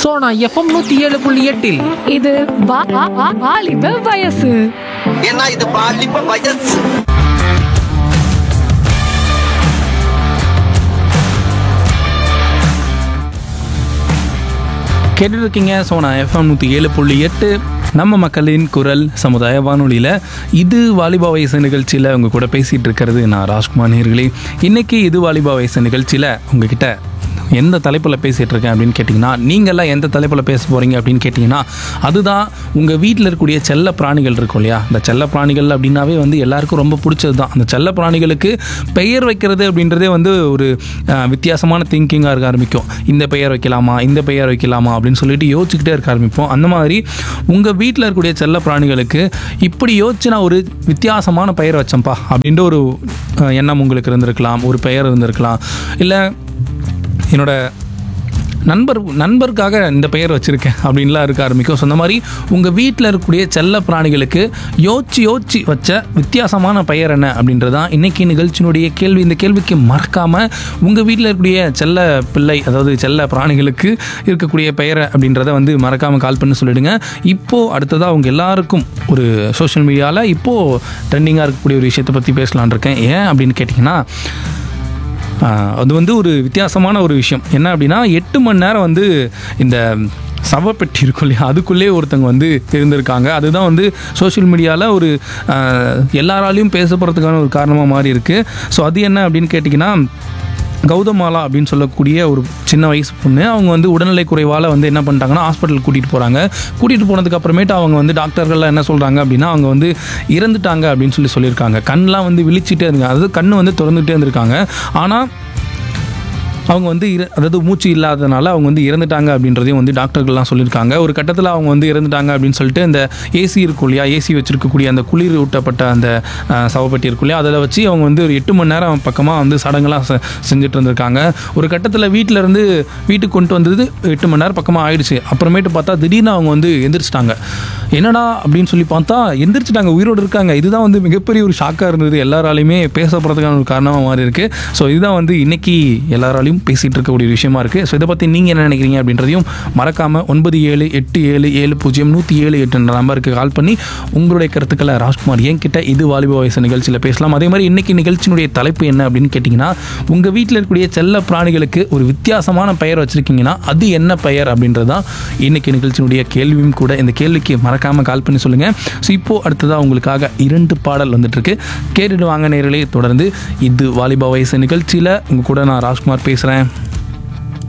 Sona FM நூத்தி ஏழு புள்ளி எட்டில் இது வா- வா- வா- வாலிப வயசு ஏன்னா இது பாலிப்ப வயசு கேட்டுட்டு இருக்கீங்க சோனா எஃப்எம் நூற்றி ஏழு புள்ளி எட்டு நம்ம மக்களின் குரல் சமுதாய வானொலியில் இது வாலிபா வயசு நிகழ்ச்சியில் உங்கள் கூட பேசிகிட்டு இருக்கிறது நான் ராஜ்குமார் நேர்களே இன்றைக்கி இது வாலிபா வயசு நிகழ்ச்சியில் உங்ககிட்ட எந்த தலைப்பில் பேசிகிட்டு இருக்கேன் அப்படின்னு கேட்டிங்கன்னா நீங்கள்லாம் எந்த தலைப்பில் பேச போகிறீங்க அப்படின்னு கேட்டிங்கன்னா அதுதான் உங்கள் வீட்டில் இருக்கக்கூடிய செல்ல பிராணிகள் இருக்கும் இல்லையா அந்த செல்ல பிராணிகள் அப்படின்னாவே வந்து எல்லாருக்கும் ரொம்ப பிடிச்சது தான் அந்த செல்ல பிராணிகளுக்கு பெயர் வைக்கிறது அப்படின்றதே வந்து ஒரு அஹ், வித்தியாசமான திங்கிங்காக இருக்க ஆரம்பிக்கும் இந்த பெயர் வைக்கலாமா இந்த பெயர் வைக்கலாமா அப்படின்னு சொல்லிட்டு யோசிச்சுக்கிட்டே இருக்க ஆரம்பிப்போம் அந்த மாதிரி உங்கள் வீட்டில் இருக்கக்கூடிய செல்ல பிராணிகளுக்கு இப்படி யோசிச்சு நான் ஒரு வித்தியாசமான பெயர் வச்சேன்ப்பா அப்படின்ற ஒரு அஹ், எண்ணம் உங்களுக்கு இருந்திருக்கலாம் ஒரு பெயர் இருந்திருக்கலாம் இல்லை என்னோட நண்பர் நண்பருக்காக இந்த பெயர் வச்சுருக்கேன் அப்படின்லாம் இருக்க ஆரம்பிக்கும் ஸோ அந்த மாதிரி உங்கள் வீட்டில் இருக்கக்கூடிய செல்ல பிராணிகளுக்கு யோசிச்சு யோசிச்சு வச்ச வித்தியாசமான பெயர் என்ன அப்படின்றதான் இன்றைக்கி நிகழ்ச்சியினுடைய கேள்வி இந்த கேள்விக்கு மறக்காமல் உங்கள் வீட்டில் இருக்கக்கூடிய செல்ல பிள்ளை அதாவது செல்ல பிராணிகளுக்கு இருக்கக்கூடிய பெயரை அப்படின்றத வந்து மறக்காமல் கால் பண்ணி சொல்லிடுங்க இப்போது அடுத்ததாக அவங்க எல்லாருக்கும் ஒரு சோஷியல் மீடியாவில் இப்போது ட்ரெண்டிங்காக இருக்கக்கூடிய ஒரு விஷயத்தை பற்றி பேசலான் இருக்கேன் ஏன் அப்படின்னு கேட்டிங்கன்னா ஆஹ் அது வந்து ஒரு வித்தியாசமான ஒரு விஷயம் என்ன அப்படின்னா எட்டு மணி நேரம் வந்து இந்த சவப்பெட்டி இருக்கும் இல்லையா அதுக்குள்ளே ஒருத்தங்க வந்து இருந்திருக்காங்க அதுதான் வந்து சோஷியல் மீடியாவில் ஒரு ஆஹ் எல்லாராலையும் பேசப்படுறதுக்கான ஒரு காரணமாக மாறி இருக்குது ஸோ அது என்ன அப்படின்னு கேட்டிங்கன்னா கௌதமாலா அப்படின்னு சொல்லக்கூடிய ஒரு சின்ன வயசு பொண்ணு அவங்க வந்து உடல்நிலை குறைவால் வந்து என்ன பண்ணிட்டாங்கன்னா ஹாஸ்பிட்டல் கூட்டிகிட்டு போகிறாங்க கூட்டிகிட்டு போனதுக்கு அப்புறமேட்டு அவங்க வந்து டாக்டர்கள்லாம் என்ன சொல்கிறாங்க அப்படின்னா அவங்க வந்து இறந்துட்டாங்க அப்படின்னு சொல்லி சொல்லியிருக்காங்க கண்ணெலாம் வந்து விழிச்சிட்டே இருக்காங்க அதாவது கண் வந்து திறந்துட்டே இருந்திருக்காங்க ஆனால் அவங்க வந்து இற அதாவது மூச்சு இல்லாதனால அவங்க வந்து இறந்துட்டாங்க அப்படின்றதையும் வந்து டாக்டர்கள்லாம் சொல்லியிருக்காங்க ஒரு கட்டத்தில் அவங்க வந்து இறந்துட்டாங்க அப்படின்னு சொல்லிட்டு இந்த ஏசி இருக்கும் இல்லையா ஏசி வச்சிருக்கக்கூடிய அந்த குளிர் ஊட்டப்பட்ட அந்த அஹ், சவப்பெட்டி இருக்கும் இல்லையா அதில் வச்சு அவங்க வந்து ஒரு எட்டு மணி நேரம் பக்கமாக வந்து சடங்கெல்லாம் செ- செஞ்சுட்டு இருந்திருக்காங்க ஒரு கட்டத்தில் வீட்டில் இருந்து வீட்டுக்கு கொண்டு வந்தது எட்டு மணி நேரம் பக்கமாக ஆயிடுச்சு அப்புறமேட்டு பார்த்தா திடீர்னு அவங்க வந்து எந்திரிச்சிட்டாங்க என்னடா அப்படின்னு சொல்லி பார்த்தா எந்திரிச்சிட்டாங்க உயிரோடு இருக்காங்க இதுதான் வந்து மிகப்பெரிய ஒரு ஷாக்காக இருந்தது எல்லாராலையுமே பேசப்படுறதுக்கான ஒரு காரணமாக மாறி இருக்கு ஸோ இதுதான் வந்து இன்னைக்கு எல்லாராலையும் பேசிகிட்டு இருக்கக்கூடிய ஒரு விஷயமா இருக்குது ஸோ இதை பற்றி நீங்கள் என்ன நினைக்கிறீங்க அப்படின்றதையும் மறக்காமல் ஒன்பது ஏழு எட்டு ஏழு ஏழு பூஜ்ஜியம் நூற்றி ஏழு எட்டுன்ற நம்பருக்கு கால் பண்ணி உங்களுடைய கருத்துக்களை ராஜ்குமார் என்கிட்ட இது வாலிப வயசு நிகழ்ச்சியில் பேசலாம் அதே மாதிரி இன்னைக்கு நிகழ்ச்சியினுடைய தலைப்பு என்ன அப்படின்னு கேட்டிங்கன்னா உங்கள் வீட்டில் இருக்கக்கூடிய செல்ல பிராணிகளுக்கு ஒரு வித்தியாசமான பெயர் வச்சுருக்கீங்கன்னா அது என்ன பெயர் அப்படின்றது தான் இன்னைக்கு நிகழ்ச்சியினுடைய கேள்வியும் கூட இந்த கேள்விக்கு மறக்காமல் கால் பண்ணி சொல்லுங்கள் ஸோ இப்போது அடுத்ததாக உங்களுக்காக இரண்டு பாடல் வந்துட்டுருக்கு கேட்டுட்டு வாங்க நேர்களே தொடர்ந்து இது வாலிபா வயசு நிகழ்ச்சியில் உங்கள் கூட நான் ராஜ்குமார் பேசுகிறேன்